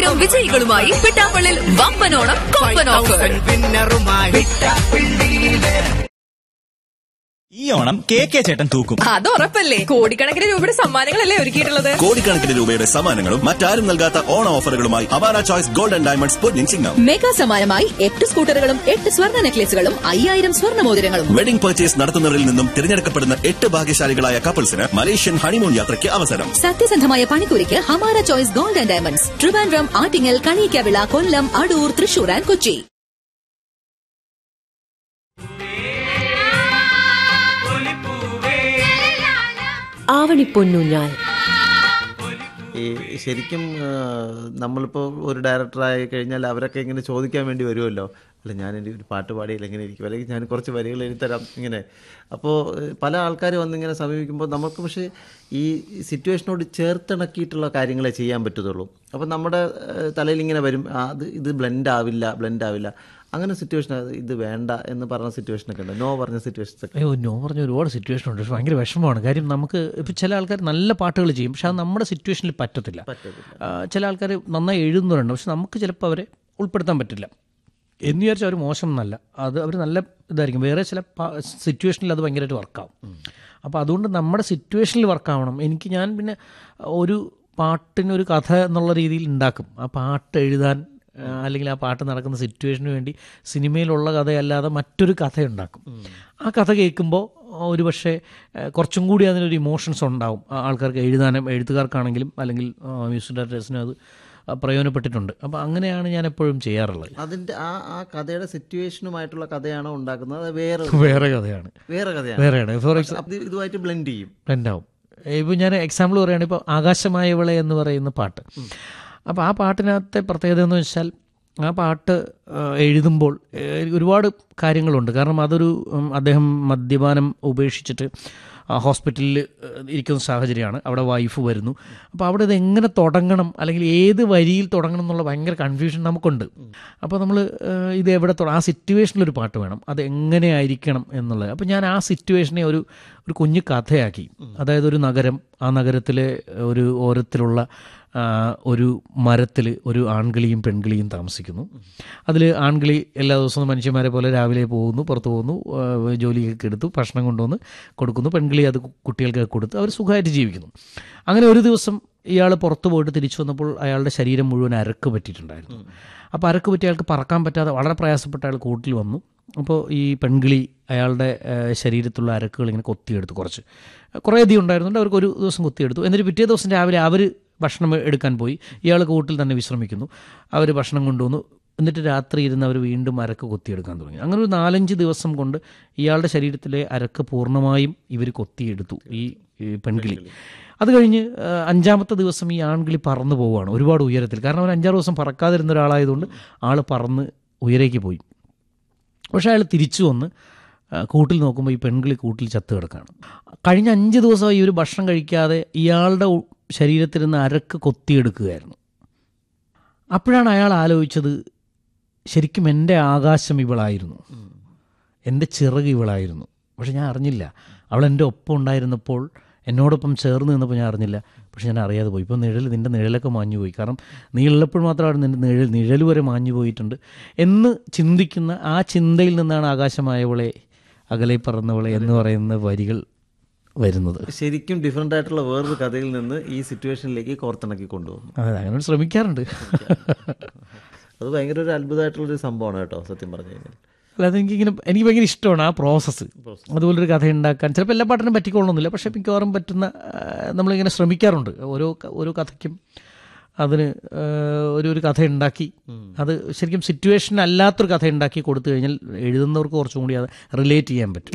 അധികം വിജയികളുമായി പിട്ടാപ്പള്ളിൽ വമ്പനോണം കൊമ്പൻ ഓഫർ ഈ ഓണം കെ കെ ചേട്ടൻ തൂക്കും അത് ഉറപ്പല്ലേ കോടിക്കണക്കിന് രൂപയുടെ സമ്മാനങ്ങളല്ലേ ഒരുക്കിയിട്ടുള്ളത് കോടിക്കണക്കിന് രൂപയുടെ സമ്മാനങ്ങളും മറ്റാരും നൽകാത്ത ഓണ ഓഫറുകളുമായി അവാര ചോയ്സ് ഗോൾഡ് ആൻഡ് ഡയമണ്ട്സ് പൊന്നിൻ ചിങ്ങം മെഗാ സമ്മാനമായി എട്ട് സ്കൂട്ടറുകളും എട്ട് സ്വർണ്ണ നെക്ലേസുകളും അയ്യായിരം സ്വർണ്ണ മോതിരങ്ങളും വെഡിംഗ് പർച്ചേസ് നടത്തുന്നവരിൽ നിന്നും തിരഞ്ഞെടുക്കപ്പെടുന്ന എട്ട് ഭാഗ്യശാലികളായ കപ്പിൾസിന് മലേഷ്യൻ ഹണിമൂൺ യാത്രയ്ക്ക് അവസരം സത്യസന്ധമായ പണിക്കൂലിക്ക് Hamara choice gold and diamonds Trivandrum Attingal Kaliyakkavilai Kollam Adoor Thrissur and Kochi ആവണിപ്പൊന്നൂഞ്ഞാൽ ഈ ശരിക്കും ആ, നമ്മളിപ്പോൾ ഒരു ഡയറക്ടറായി കഴിഞ്ഞാൽ അവരൊക്കെ ഇങ്ങനെ ചോദിക്കാൻ വേണ്ടി വരുമല്ലോ അല്ല ഞാൻ എൻ്റെ ഒരു പാട്ട് പാടിയില്ല ഇങ്ങനെ ഇരിക്കും അല്ലെങ്കിൽ ഞാൻ കുറച്ച് വരികൾ എഴുതിത്തരാം ഇങ്ങനെ അപ്പോൾ ഏഹ്, പല ആൾക്കാർ വന്നിങ്ങനെ സമീപിക്കുമ്പോൾ നമുക്ക് പക്ഷേ ഈ സിറ്റുവേഷനോട് ചേർത്തിണക്കിയിട്ടുള്ള കാര്യങ്ങളെ ചെയ്യാൻ പറ്റത്തുള്ളൂ അപ്പോൾ നമ്മുടെ ഏഹ്, തലയിൽ ഇങ്ങനെ വരും ആ, അത് ഇത് ബ്ലെൻഡ് ആവില്ല ബ്ലെൻഡ് ആവില്ല അങ്ങനെ സിറ്റുവേഷൻ ഇത് വേണ്ട എന്ന് പറഞ്ഞ സിറ്റുവേഷനൊക്കെ ഉണ്ട് നോ പറഞ്ഞ സിറ്റുവേഷൻസ് ഒക്കെ അയ്യോ നോ പറഞ്ഞ ഒരുപാട് സിറ്റുവേഷൻ ഉണ്ട് പക്ഷെ ഭയങ്കര വിഷമമാണ് കാര്യം നമുക്ക് ഇപ്പോൾ ചില ആൾക്കാർ നല്ല പാട്ടുകൾ ചെയ്യും പക്ഷെ അത് നമ്മുടെ സിറ്റുവേഷനിൽ പറ്റത്തില്ല ആ, ചില ആൾക്കാർ നന്നായി എഴുതുന്നവരുണ്ട് പക്ഷെ നമുക്ക് ചിലപ്പോൾ അവരെ ഉൾപ്പെടുത്താൻ പറ്റില്ല എന്ന് വിചാരിച്ചാൽ അവർ മോശം എന്നല്ല അത് അവർ നല്ല ഇതായിരിക്കും വേറെ ചില സിറ്റുവേഷനിൽ അത് ഭയങ്കരമായിട്ട് വർക്കാവും അപ്പോൾ അതുകൊണ്ട് നമ്മുടെ സിറ്റുവേഷനിൽ വർക്കാവണം എനിക്ക് ഞാൻ പിന്നെ ഒരു പാട്ടിനൊരു കഥ എന്നുള്ള രീതിയിൽ ഉണ്ടാക്കും ആ പാട്ട് എഴുതാൻ ആ, അല്ലെങ്കിൽ ആ പാട്ട് നടക്കുന്ന സിറ്റുവേഷന് വേണ്ടി സിനിമയിലുള്ള കഥയല്ലാതെ മറ്റൊരു കഥ ഉണ്ടാക്കും ആ കഥ കേൾക്കുമ്പോൾ ഒരു പക്ഷേ ആ, കുറച്ചും കൂടി അതിനൊരു ഇമോഷൻസ് ഉണ്ടാവും ആ ആൾക്കാർക്ക് എഴുതാനും എഴുത്തുകാർക്കാണെങ്കിലും അല്ലെങ്കിൽ മ്യൂസിക് ഡയറക്ടേഴ്സിനും അത് ആ, പ്രയോജനപ്പെട്ടിട്ടുണ്ട് അപ്പോൾ അങ്ങനെയാണ് ഞാൻ എപ്പോഴും ചെയ്യാറുള്ളത് അതിൻ്റെ ആ ആ കഥയുടെ സിറ്റുവേഷനുമായിട്ടുള്ള കഥയാണോ ഉണ്ടാക്കുന്നത് അത് വേറെ വേറെ കഥയാണ് വേറെ കഥയാണ് വേറെയാണ് ഫോർ എക്സാമ്പിൾ അത് ഇതുമായിട്ട് ബ്ലെൻഡ് ചെയ്യും ഉണ്ടാവും ഇപ്പോൾ ഞാൻ എക്സാമ്പിൾ പറയുകയാണെങ്കിൽ ഇപ്പോൾ ആകാശമായവളെ എന്ന് പറയുന്ന പാട്ട് അപ്പോൾ ആ പാട്ടിനകത്തെ പ്രത്യേകത എന്ന് വെച്ചാൽ ആ പാട്ട് ആ, എഴുതുമ്പോൾ ഏ, ഒരുപാട് കാര്യങ്ങളുണ്ട് കാരണം അതൊരു ഉം, അദ്ദേഹം മദ്യപാനം ഉപേക്ഷിച്ചിട്ട് ആ ഹോസ്പിറ്റലിൽ ഇരിക്കുന്ന സാഹചര്യമാണ് അവിടെ വൈഫ് വരുന്നു അപ്പോൾ അവിടെ ഇത് എങ്ങനെ തുടങ്ങണം അല്ലെങ്കിൽ ഏത് വരിയിൽ തുടങ്ങണം എന്നുള്ള ഭയങ്കര കൺഫ്യൂഷൻ നമുക്കുണ്ട് അപ്പോൾ നമ്മൾ ഇത് എവിടെ തുട ആ സിറ്റുവേഷനിലൊരു പാട്ട് വേണം അത് എങ്ങനെ ആയിരിക്കണം എന്നുള്ളത് അപ്പോൾ ഞാൻ ആ സിറ്റുവേഷനെ ഒരു ഒരു കുഞ്ഞു കഥയാക്കി അതായത് ഒരു നഗരം ആ നഗരത്തിലെ ഒരു ഓരത്തിലുള്ള ആ, ഒരു മരത്തിൽ ഒരു ആൺകിളിയും പെൺകിളിയും താമസിക്കുന്നു അതിൽ ആൺകിളി എല്ലാ ദിവസവും മനുഷ്യന്മാരെ പോലെ രാവിലെ പോകുന്നു പുറത്ത് പോകുന്നു ആ, ജോലിയൊക്കെ എടുത്തു ഭക്ഷണം കൊണ്ടുവന്ന് കൊടുക്കുന്നു പെൺകിളി അത് കുട്ടികൾക്ക് കൊടുത്ത് അവർ സുഖമായിട്ട് ജീവിക്കുന്നു അങ്ങനെ ഒരു ദിവസം ഇയാൾ പുറത്ത് പോയിട്ട് തിരിച്ചു വന്നപ്പോൾ അയാളുടെ ശരീരം മുഴുവൻ അരക്ക് പറ്റിയിട്ടുണ്ടായിരുന്നു അപ്പോൾ അരക്ക് പറ്റി അയാൾക്ക് പറക്കാൻ പറ്റാതെ വളരെ പ്രയാസപ്പെട്ട അയാൾ കൂട്ടിൽ വന്നു അപ്പോൾ ഈ പെൺകിളി അയാളുടെ ആ, ശരീരത്തുള്ള അരക്കുകൾ ഇങ്ങനെ കൊത്തിയെടുത്തു കുറച്ച് കുറേ അധികം ഉണ്ടായിരുന്നുണ്ട് അവർക്ക് ഒരു ദിവസം കൊത്തിയെടുത്തു എന്നിട്ട് പിറ്റേ ദിവസം രാവിലെ അവർ ഭക്ഷണം എടുക്കാൻ പോയി ഇയാൾ കൂട്ടിൽ തന്നെ വിശ്രമിക്കുന്നു അവർ ഭക്ഷണം കൊണ്ടുവന്നു എന്നിട്ട് രാത്രി ഇരുന്ന് അവർ വീണ്ടും അരക്ക് കൊത്തിയെടുക്കാൻ തുടങ്ങി അങ്ങനെ ഒരു നാലഞ്ച് ദിവസം കൊണ്ട് ഇയാളുടെ ശരീരത്തിലെ അരക്ക് പൂർണ്ണമായും ഇവർ കൊത്തിയെടുത്തു ഈ ഈ പെൺകിളി അത് കഴിഞ്ഞ് ആ, അഞ്ചാമത്തെ ദിവസം ഈ ആൺകിളി പറന്നു പോവുകയാണ് ഒരുപാട് ഉയരത്തിൽ കാരണം അവർ അഞ്ചാറ് ദിവസം പറക്കാതിരുന്ന ഒരാളായതുകൊണ്ട് ആൾ പറന്ന് ഉയരേക്ക് പോയി പക്ഷേ അയാൾ തിരിച്ചു വന്ന് ആ, കൂട്ടിൽ നോക്കുമ്പോൾ ഈ പെൺകിളി കൂട്ടിൽ ചത്ത് കിടക്കുകയാണ് കഴിഞ്ഞ അഞ്ച് ദിവസമായി ഇവർ ഭക്ഷണം കഴിക്കാതെ ഇയാളുടെ ഉ- ശരീരത്തിൽ നിന്ന് അരക്ക് കൊത്തിയെടുക്കുകയായിരുന്നു അപ്പോഴാണ് അയാൾ ആലോചിച്ചത് ശരിക്കും എൻ്റെ ആകാശം ഇവളായിരുന്നു എൻ്റെ ചിറക് ഇവളായിരുന്നു പക്ഷെ ഞാൻ അറിഞ്ഞില്ല അവൾ എൻ്റെ ഒപ്പം ഉണ്ടായിരുന്നപ്പോൾ എന്നോടൊപ്പം ചേർന്ന് നിന്നപ്പോൾ ഞാൻ അറിഞ്ഞില്ല പക്ഷെ ഞാൻ അറിയാതെ പോയി ഇപ്പോൾ നിഴൽ നിൻ്റെ നിഴലൊക്കെ മാഞ്ഞു പോയി കാരണം നീ ഉള്ളപ്പോൾ മാത്രമാണ് നിൻ്റെ നിഴൽ നിഴൽ വരെ മാഞ്ഞു പോയിട്ടുണ്ട് എന്ന് ചിന്തിക്കുന്ന ആ ചിന്തയിൽ നിന്നാണ് ആകാശമായവളെ അകലെ പറന്നവളെ എന്ന് പറയുന്ന വരികൾ വരുന്നത് ശരിക്കും ഡിഫറെൻ്റ് ആയിട്ടുള്ള വേറൊരു കഥയിൽ നിന്ന് ഈ സിറ്റുവേഷനിലേക്ക് കോർത്തിണക്കി കൊണ്ടുപോകുന്നു അതെ അങ്ങനെ ശ്രമിക്കാറുണ്ട് അത് ഭയങ്കര ഒരു അത്ഭുതമായിട്ടുള്ളൊരു സംഭവമാണ് കേട്ടോ സത്യം പറഞ്ഞു കഴിഞ്ഞാൽ അല്ലാതെ എനിക്കിങ്ങനെ എനിക്ക് ഭയങ്കര ഇഷ്ടമാണ് ആ പ്രോസസ്സ് അതുപോലൊരു കഥ ഉണ്ടാക്കാൻ ചിലപ്പോൾ എല്ലാ പാട്ടിനും പറ്റിക്കൊള്ളണമെന്നില്ല പക്ഷേ മിക്കവാറും പറ്റുന്ന ആ, നമ്മളിങ്ങനെ ശ്രമിക്കാറുണ്ട് ഓരോ ക- ഓരോ കഥയ്ക്കും അതിന് ആ, ഒരു ഒരു കഥ ഉണ്ടാക്കി അത് ശരിക്കും സിറ്റുവേഷൻ അല്ലാത്തൊരു കഥ ഉണ്ടാക്കി കൊടുത്തു കഴിഞ്ഞാൽ എഴുതുന്നവർക്ക് കുറച്ചും കൂടി അത് റിലേറ്റ് ചെയ്യാൻ പറ്റും